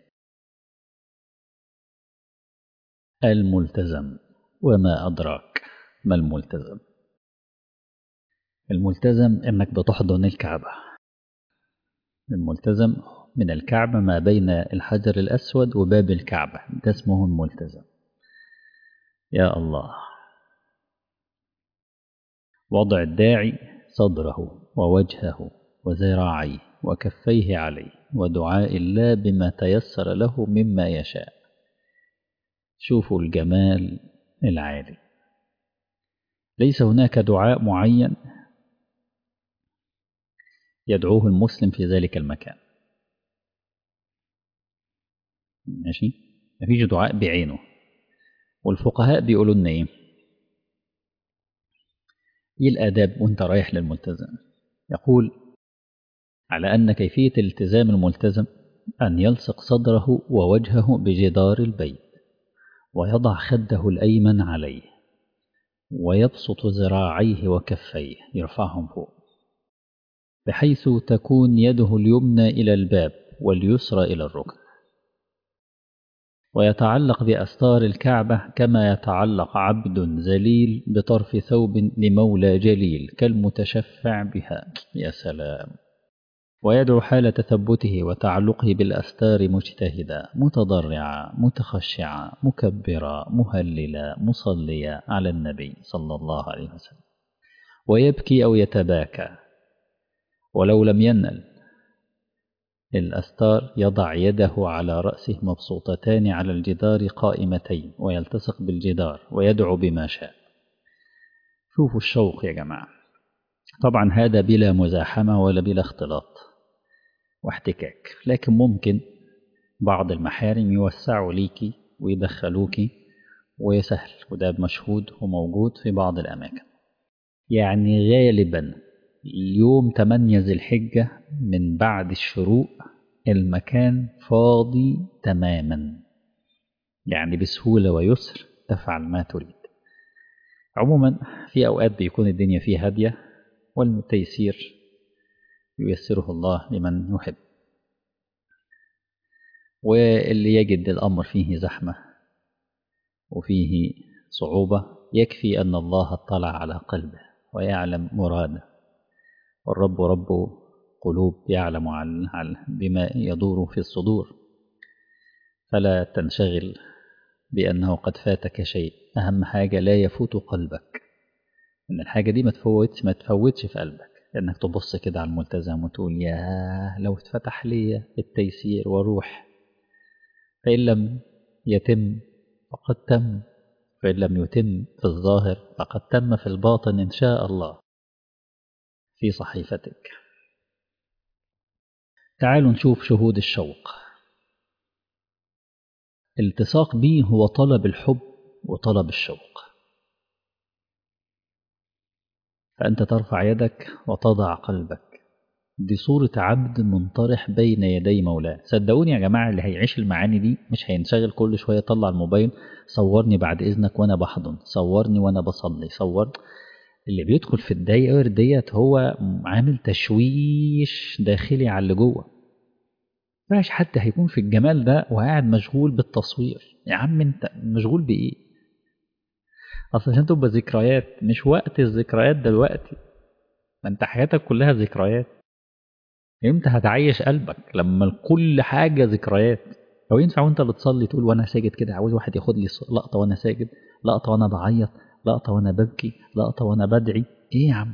الملتزم وما أدراك ما الملتزم الملتزم إنك بتحضن الكعبة الملتزم من الكعبة ما بين الحجر الأسود وباب الكعبة ده اسمه الملتزم يا الله وضع الداعي صدره ووجهه وذراعيه وكفيه عليه ودعاء الله بما تيسر له مما يشاء شوفوا الجمال العالي ليس هناك دعاء معين يدعوه المسلم في ذلك المكان ماشي مفيش دعاء بعينه والفقهاء بيقولوا لنا ايه ايه الاداب وانت رايح للملتزم يقول على ان كيفيه التزام الملتزم ان يلصق صدره ووجهه بجدار البيت ويضع خده الايمن عليه ويبسط ذراعيه وكفيه يرفعهم فوق بحيث تكون يده اليمنى إلى الباب واليسرى إلى الركن ويتعلق بأستار الكعبة كما يتعلق عبد ذليل بطرف ثوب لمولى جليل كالمتشفع بها يا سلام ويدعو حال تثبته وتعلقه بالأستار مجتهدا متضرعا متخشعا مكبرا مهللا مصليا على النبي صلى الله عليه وسلم ويبكي أو يتباكى ولو لم ينل الأستار يضع يده على رأسه مبسوطتان على الجدار قائمتين ويلتصق بالجدار ويدعو بما شاء شوفوا الشوق يا جماعة طبعا هذا بلا مزاحمة ولا بلا اختلاط واحتكاك لكن ممكن بعض المحارم يوسعوا ليكي ويدخلوكي ويسهل وده مشهود وموجود في بعض الأماكن يعني غالبا اليوم 8 ذي الحجة من بعد الشروق المكان فاضي تماما يعني بسهولة ويسر تفعل ما تريد عموما في أوقات بيكون الدنيا فيه هادية والتيسير ييسره الله لمن يحب واللي يجد الأمر فيه زحمة وفيه صعوبة يكفي أن الله اطلع على قلبه ويعلم مراده والرب رب قلوب يعلم بما يدور في الصدور فلا تنشغل بأنه قد فاتك شيء أهم حاجة لا يفوت قلبك إن الحاجة دي ما تفوتش ما تفوتش في قلبك إنك تبص كده على الملتزم وتقول يا لو اتفتح لي التيسير وروح فإن لم يتم فقد تم فإن لم يتم في الظاهر فقد تم في الباطن إن شاء الله في صحيفتك تعالوا نشوف شهود الشوق التصاق به هو طلب الحب وطلب الشوق فأنت ترفع يدك وتضع قلبك دي صورة عبد منطرح بين يدي مولاه صدقوني يا جماعة اللي هيعيش المعاني دي مش هينشغل كل شوية يطلع الموبايل صورني بعد إذنك وأنا بحضن صورني وأنا بصلي صور اللي بيدخل في الداير ديت هو عامل تشويش داخلي على اللي جوه مفيش حد هيكون في الجمال ده وقاعد مشغول بالتصوير يا عم انت مشغول بايه اصل عشان تبقى ذكريات مش وقت الذكريات دلوقتي ما انت حياتك كلها ذكريات امتى هتعيش قلبك لما كل حاجه ذكريات لو ينفع وانت بتصلي تقول وانا ساجد كده عاوز واحد ياخد لي لقطه وانا ساجد لقطه وانا بعيط لقطة وأنا ببكي لقطة وأنا بدعي إيه يا عم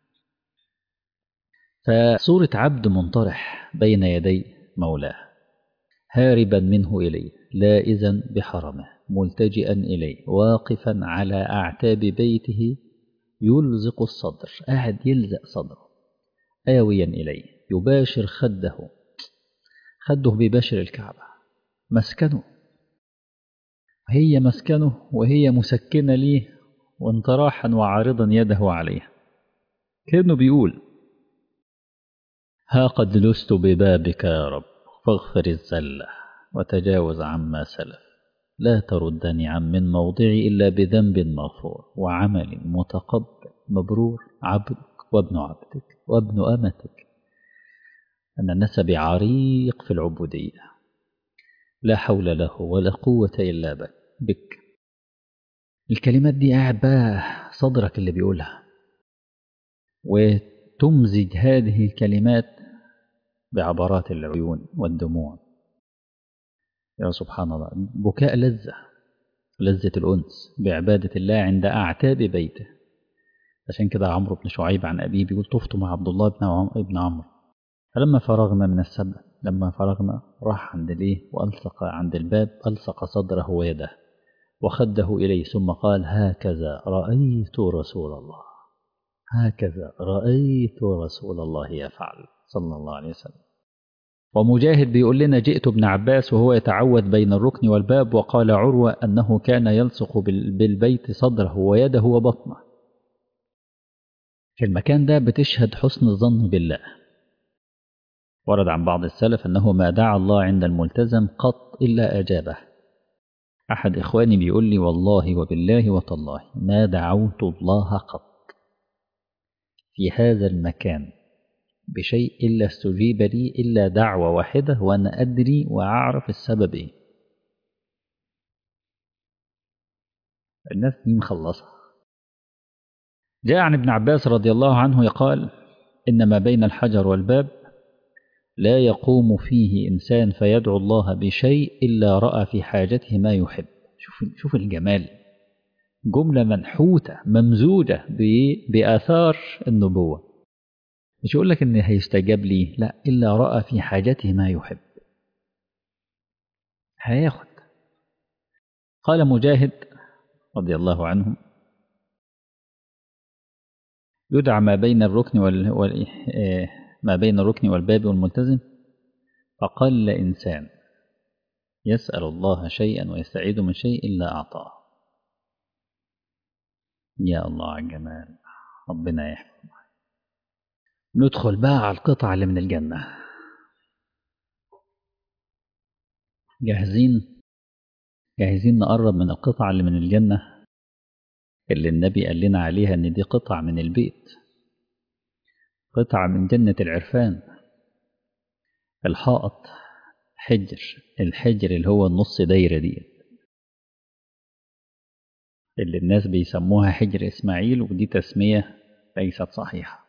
فصورة عبد منطرح بين يدي مولاه هاربا منه إليه لائزا بحرمه ملتجئا إليه واقفا على أعتاب بيته يلزق الصدر قاعد يلزق صدره آويا إليه يباشر خده خده بباشر الكعبة مسكنه هي مسكنه وهي مسكنة ليه وانطراحا وعارضا يده عليه كأنه بيقول ها قد لست ببابك يا رب فاغفر الزلة وتجاوز عما سلف لا تردني عن من موضعي إلا بذنب مغفور وعمل متقبل مبرور عبدك وابن عبدك وابن أمتك أن النسب عريق في العبودية لا حول له ولا قوة إلا بك الكلمات دي قاعد بقى صدرك اللي بيقولها وتمزج هذه الكلمات بعبرات العيون والدموع يا سبحان الله بكاء لذة لذة الأنس بعبادة الله عند أعتاب بيته عشان كده عمرو بن شعيب عن أبيه بيقول طفت مع عبد الله بن ابن عمرو فلما فرغنا من السبع لما فرغنا راح عند ليه وألصق عند الباب ألصق صدره ويده وخده إليه ثم قال هكذا رأيت رسول الله هكذا رأيت رسول الله يفعل صلى الله عليه وسلم ومجاهد بيقول لنا جئت ابن عباس وهو يتعوذ بين الركن والباب وقال عروة أنه كان يلصق بالبيت صدره ويده وبطنه في المكان ده بتشهد حسن الظن بالله ورد عن بعض السلف أنه ما دعا الله عند الملتزم قط إلا أجابه أحد إخواني بيقول لي والله وبالله وتالله ما دعوت الله قط في هذا المكان بشيء إلا استجيب لي إلا دعوة واحدة وأنا أدري وأعرف السبب إيه الناس دي مخلصة جاء عن ابن عباس رضي الله عنه يقال إن ما بين الحجر والباب لا يقوم فيه إنسان فيدعو الله بشيء إلا رأى في حاجته ما يحب شوف, شوف الجمال جملة منحوتة ممزوجة بآثار النبوة مش يقول لك إن هيستجاب لي لا إلا رأى في حاجته ما يحب هياخد قال مجاهد رضي الله عنه يدعى ما بين الركن وال... وال... ما بين الركن والباب والملتزم فقل إنسان يسأل الله شيئا ويستعيد من شيء إلا أعطاه يا الله على الجمال ربنا يحفظ ندخل بقى على القطع اللي من الجنة جاهزين جاهزين نقرب من القطع اللي من الجنة اللي النبي قال لنا عليها إن دي قطع من البيت قطعة من جنة العرفان الحائط حجر الحجر اللي هو النص دايرة دي اللي الناس بيسموها حجر إسماعيل ودي تسمية ليست صحيحة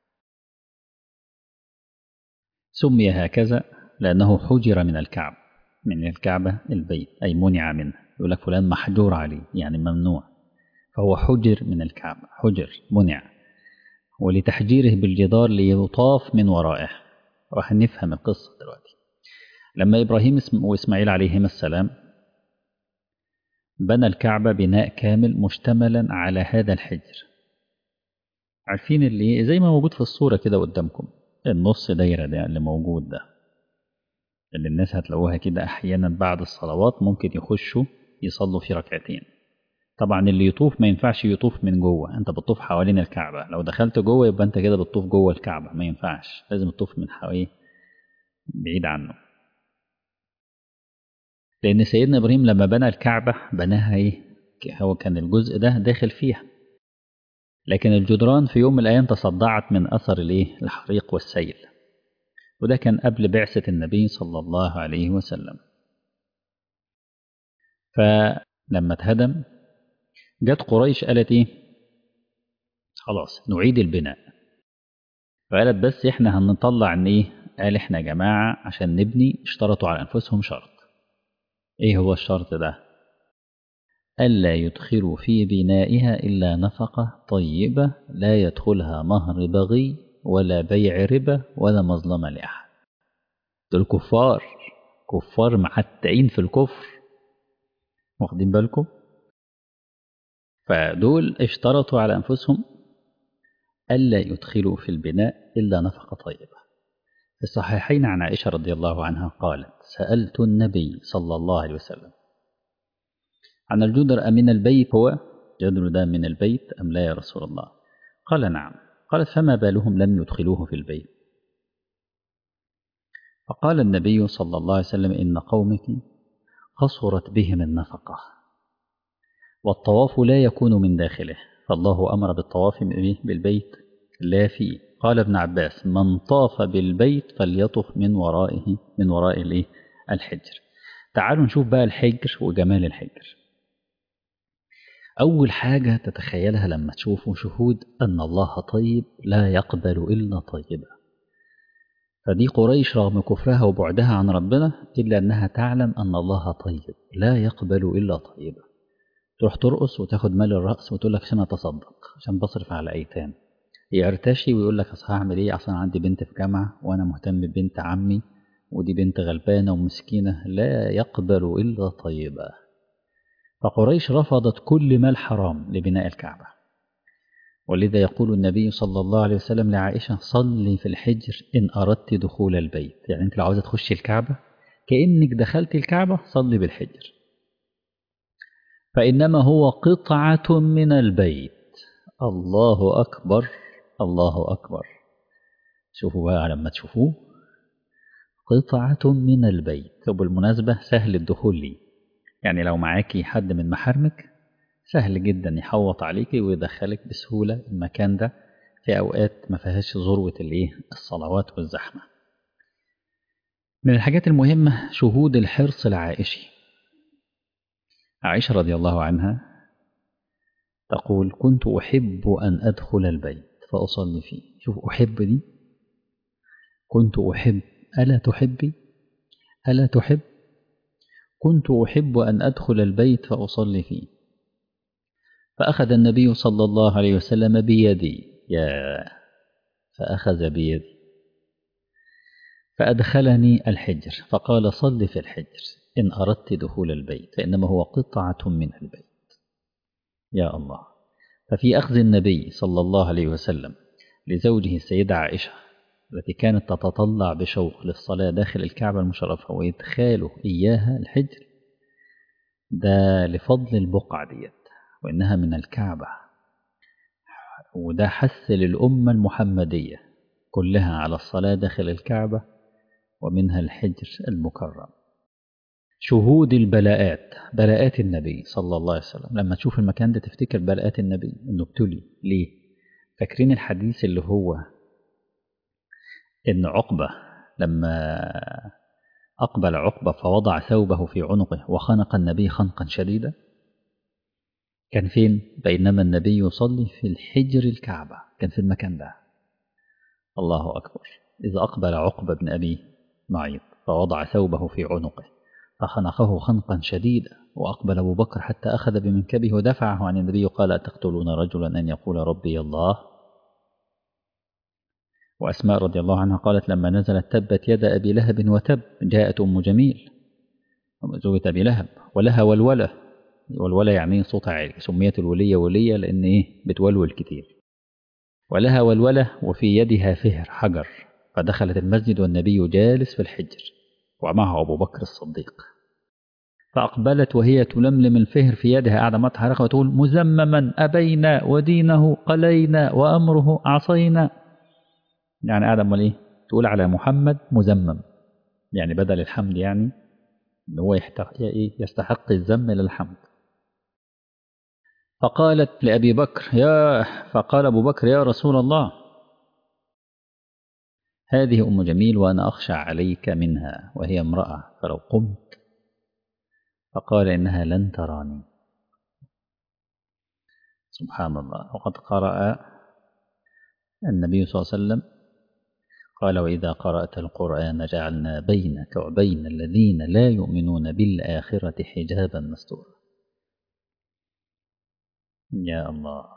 سمي هكذا لأنه حجر من الكعب من الكعبة البيت أي منع منه يقول لك فلان محجور عليه يعني ممنوع فهو حجر من الكعبة حجر منع ولتحجيره بالجدار ليطاف من ورائه راح نفهم القصة دلوقتي لما إبراهيم وإسماعيل عليهما السلام بنى الكعبة بناء كامل مشتملا على هذا الحجر عارفين اللي زي ما موجود في الصورة كده قدامكم النص دايرة ده اللي موجود ده اللي الناس هتلاقوها كده أحيانا بعد الصلوات ممكن يخشوا يصلوا في ركعتين طبعا اللي يطوف ما ينفعش يطوف من جوه انت بتطوف حوالين الكعبة لو دخلت جوه يبقى انت كده بتطوف جوه الكعبة ما ينفعش لازم تطوف من حواليه بعيد عنه لأن سيدنا إبراهيم لما بنى الكعبة بناها إيه؟ هو كان الجزء ده داخل فيها لكن الجدران في يوم من الأيام تصدعت من أثر الإيه؟ الحريق والسيل وده كان قبل بعثة النبي صلى الله عليه وسلم فلما اتهدم جت قريش قالت إيه خلاص نعيد البناء فقالت بس إحنا هنطلع إن إيه قال إحنا يا جماعة عشان نبني اشترطوا على أنفسهم شرط إيه هو الشرط ده ألا يدخلوا في بنائها إلا نفقة طيبة لا يدخلها مهر بغي ولا بيع ربا ولا مظلمة لأحد دول كفار كفار محتعين في الكفر واخدين بالكم فدول اشترطوا على أنفسهم ألا يدخلوا في البناء إلا نفقة طيبة في الصحيحين عن عائشة رضي الله عنها قالت سألت النبي صلى الله عليه وسلم عن الجدر أمن البيت هو جدر ده من البيت أم لا يا رسول الله قال نعم قالت فما بالهم لم يدخلوه في البيت فقال النبي صلى الله عليه وسلم إن قومك قصرت بهم النفقة والطواف لا يكون من داخله فالله أمر بالطواف بالبيت لا فيه قال ابن عباس من طاف بالبيت فليطف من ورائه من وراء الايه الحجر تعالوا نشوف بقى الحجر وجمال الحجر أول حاجة تتخيلها لما تشوفوا شهود أن الله طيب لا يقبل إلا طيبا فدي قريش رغم كفرها وبعدها عن ربنا إلا أنها تعلم أن الله طيب لا يقبل إلا طيبا تروح ترقص وتاخد مال الرأس وتقول لك عشان أتصدق عشان بصرف على أيتام يرتشي ويقول لك أصل هعمل إيه أصلا عندي بنت في جامعة وأنا مهتم ببنت عمي ودي بنت غلبانة ومسكينة لا يقبل إلا طيبا فقريش رفضت كل مال حرام لبناء الكعبة ولذا يقول النبي صلى الله عليه وسلم لعائشة صلي في الحجر إن أردت دخول البيت يعني أنت لو عاوزة تخشي الكعبة كأنك دخلت الكعبة صلي بالحجر فإنما هو قطعة من البيت الله أكبر الله أكبر شوفوا بقى لما تشوفوه قطعة من البيت وبالمناسبة سهل الدخول لي يعني لو معاكي حد من محارمك سهل جدا يحوط عليكي ويدخلك بسهولة المكان ده في أوقات ما فيهاش ذروة الإيه الصلوات والزحمة من الحاجات المهمة شهود الحرص العائشي عائشة رضي الله عنها تقول كنت أحب أن أدخل البيت فأصلي فيه شوف أحب دي كنت أحب ألا تحبي ألا تحب كنت أحب أن أدخل البيت فأصلي فيه فأخذ النبي صلى الله عليه وسلم بيدي يا فأخذ بيدي فأدخلني الحجر فقال صل في الحجر إن أردت دخول البيت فإنما هو قطعة من البيت يا الله ففي أخذ النبي صلى الله عليه وسلم لزوجه السيدة عائشة التي كانت تتطلع بشوق للصلاة داخل الكعبة المشرفة وإدخاله إياها الحجر ده لفضل البقعة ديت وإنها من الكعبة وده حث للأمة المحمدية كلها على الصلاة داخل الكعبة ومنها الحجر المكرم شهود البلاءات بلاءات النبي صلى الله عليه وسلم لما تشوف المكان ده تفتكر بلاءات النبي انه ابتلي ليه فاكرين الحديث اللي هو ان عقبة لما أقبل عقبة فوضع ثوبه في عنقه وخنق النبي خنقا شديدا كان فين بينما النبي يصلي في الحجر الكعبة كان في المكان ده الله أكبر إذا أقبل عقبة بن أبي معيط فوضع ثوبه في عنقه فخنقه خنقا شديدا وأقبل أبو بكر حتى أخذ بمنكبه ودفعه عن النبي قال أتقتلون رجلا أن يقول ربي الله وأسماء رضي الله عنها قالت لما نزلت تبت يد أبي لهب وتب جاءت أم جميل زوجة أبي لهب ولها ولولة والولة يعني صوت عالي سميت الولية ولية لأن إيه بتولول كتير ولها ولولة وفي يدها فهر حجر فدخلت المسجد والنبي جالس في الحجر ومعه أبو بكر الصديق فأقبلت وهي تلملم الفهر في يدها قاعدة ما تحركها وتقول مزمما أبينا ودينه قلينا وأمره عصينا يعني قاعدة أمال إيه تقول على محمد مزمم يعني بدل الحمد يعني إن هو يستحق الذم للحمد فقالت لأبي بكر يا فقال أبو بكر يا رسول الله هذه أم جميل وأنا أخشى عليك منها وهي امرأة فلو قمت فقال إنها لن تراني سبحان الله وقد قرأ النبي صلى الله عليه وسلم قال وإذا قرأت القرآن جعلنا بينك وبين الذين لا يؤمنون بالآخرة حجابا مستورا يا الله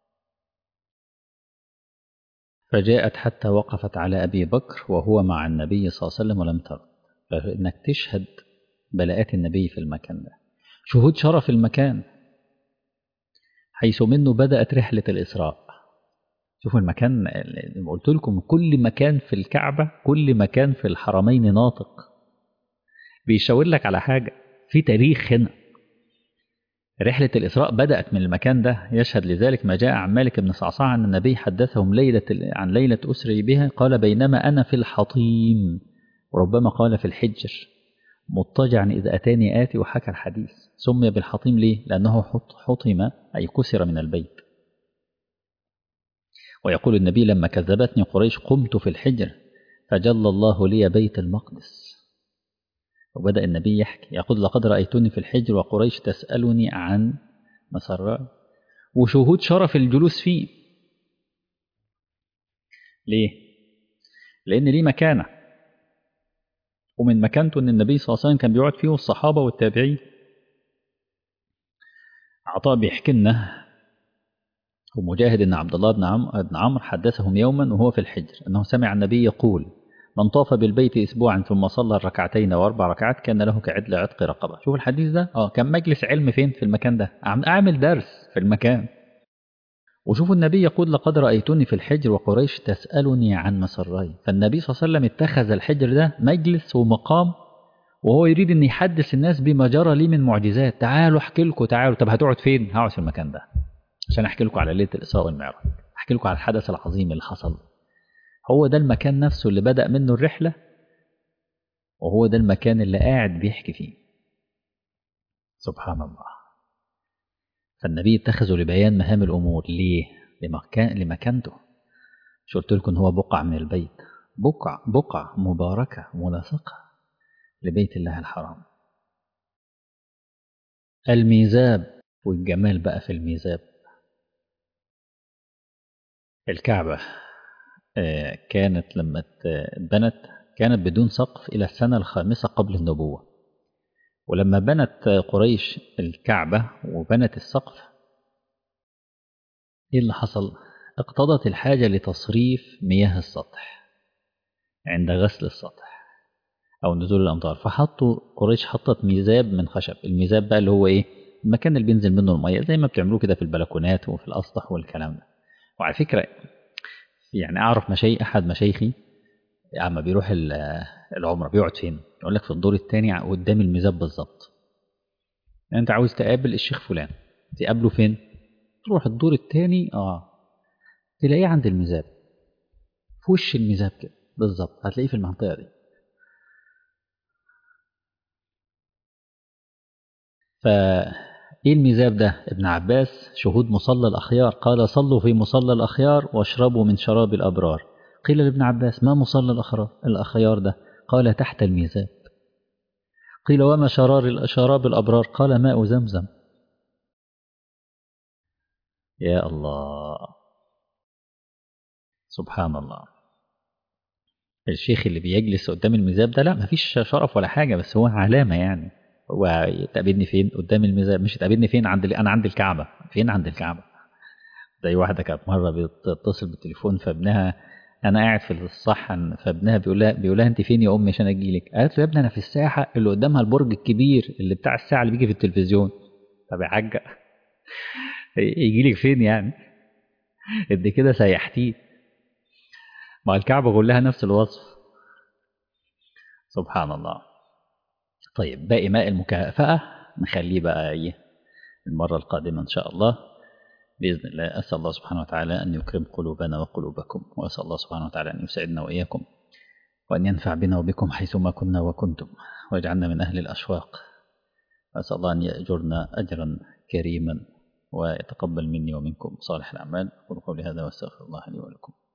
فجاءت حتى وقفت على أبي بكر وهو مع النبي صلى الله عليه وسلم ولم ترد فإنك تشهد بلاءات النبي في المكان ده شهود شرف المكان حيث منه بدأت رحلة الإسراء شوفوا المكان قلت لكم كل مكان في الكعبة كل مكان في الحرمين ناطق بيشاور لك على حاجة في تاريخ هنا رحلة الإسراء بدأت من المكان ده يشهد لذلك ما جاء عن مالك بن صعصع أن النبي حدثهم ليلة عن ليلة أسري بها قال بينما أنا في الحطيم وربما قال في الحجر مضطجعا إذا أتاني آتي وحكى الحديث سمي بالحطيم ليه؟ لأنه حطم أي كسر من البيت ويقول النبي لما كذبتني قريش قمت في الحجر فجل الله لي بيت المقدس وبدأ النبي يحكي يقول لقد رأيتني في الحجر وقريش تسألني عن مسرات وشهود شرف الجلوس فيه ليه؟ لأن ليه مكانة ومن مكانته أن النبي صلى الله عليه وسلم كان بيقعد فيه الصحابة والتابعين عطاء بيحكي لنا ومجاهد أن عبد الله بن عمرو بن عمرو حدثهم يوما وهو في الحجر أنه سمع النبي يقول من طاف بالبيت أسبوعا ثم صلى الركعتين وأربع ركعات كان له كعدل عتق رقبة شوف الحديث ده اه كان مجلس علم فين في المكان ده أعمل درس في المكان وشوفوا النبي يقول لقد رأيتني في الحجر وقريش تسألني عن مسراي فالنبي صلى الله عليه وسلم اتخذ الحجر ده مجلس ومقام وهو يريد أن يحدث الناس بما جرى لي من معجزات تعالوا احكي لكم تعالوا طب هتقعد فين هقعد في المكان ده عشان احكي لكم على ليله الاسراء والمعراج احكي لكم على الحدث العظيم اللي حصل هو ده المكان نفسه اللي بدا منه الرحله وهو ده المكان اللي قاعد بيحكي فيه سبحان الله فالنبي اتخذه لبيان مهام الأمور ليه؟ لمكان لمكانته مش قلت لكم هو بقع من البيت بقع بقع مباركة ملاصقة لبيت الله الحرام الميزاب والجمال بقى في الميزاب الكعبة كانت لما اتبنت كانت بدون سقف إلى السنة الخامسة قبل النبوة ولما بنت قريش الكعبة وبنت السقف إيه اللي حصل؟ اقتضت الحاجة لتصريف مياه السطح عند غسل السطح أو نزول الأمطار فحطوا قريش حطت ميزاب من خشب الميزاب بقى اللي هو إيه؟ المكان اللي بينزل منه المية زي ما بتعملوه كده في البلكونات وفي الأسطح والكلام ده وعلى فكرة يعني أعرف مشاي أحد مشايخي اما بيروح العمرة بيقعد فين؟ يقول لك في الدور الثاني قدام الميزاب بالظبط يعني أنت عاوز تقابل الشيخ فلان تقابله فين؟ تروح الدور الثاني اه تلاقيه عند الميزاب في وش الميزاب كده بالظبط هتلاقيه في المنطقة دي فإيه الميزاب ده ابن عباس شهود مصلى الأخيار قال صلوا في مصلى الأخيار واشربوا من شراب الأبرار قيل لابن عباس ما مصلى الأخيار ده قال تحت الميزاب قيل وما شرار شراب الأبرار قال ماء زمزم يا الله سبحان الله الشيخ اللي بيجلس قدام الميزاب ده لا مفيش شرف ولا حاجة بس هو علامة يعني هو تقابلني فين قدام الميزاب مش تقابلني فين عند انا عند الكعبة فين عند الكعبة زي واحدة كانت مرة بتتصل بالتليفون فابنها انا قاعد في الصحن فابنها بيقول لها بيقول لها انت فين يا امي عشان اجي لك قالت له يا ابني انا في الساحه اللي قدامها البرج الكبير اللي بتاع الساعه اللي بيجي في التلفزيون طب يا حاجه يجي لك فين يعني انت كده سيحتيه ما الكعبه كلها نفس الوصف سبحان الله طيب باقي ماء المكافاه نخليه بقى ايه المره القادمه ان شاء الله بإذن الله أسأل الله سبحانه وتعالى أن يكرم قلوبنا وقلوبكم وأسأل الله سبحانه وتعالى أن يسعدنا وإياكم وأن ينفع بنا وبكم حيثما كنا وكنتم ويجعلنا من أهل الأشواق وأسأل الله أن يأجرنا أجرا كريما ويتقبل مني ومنكم صالح الأعمال أقول قولي هذا وأستغفر الله لي ولكم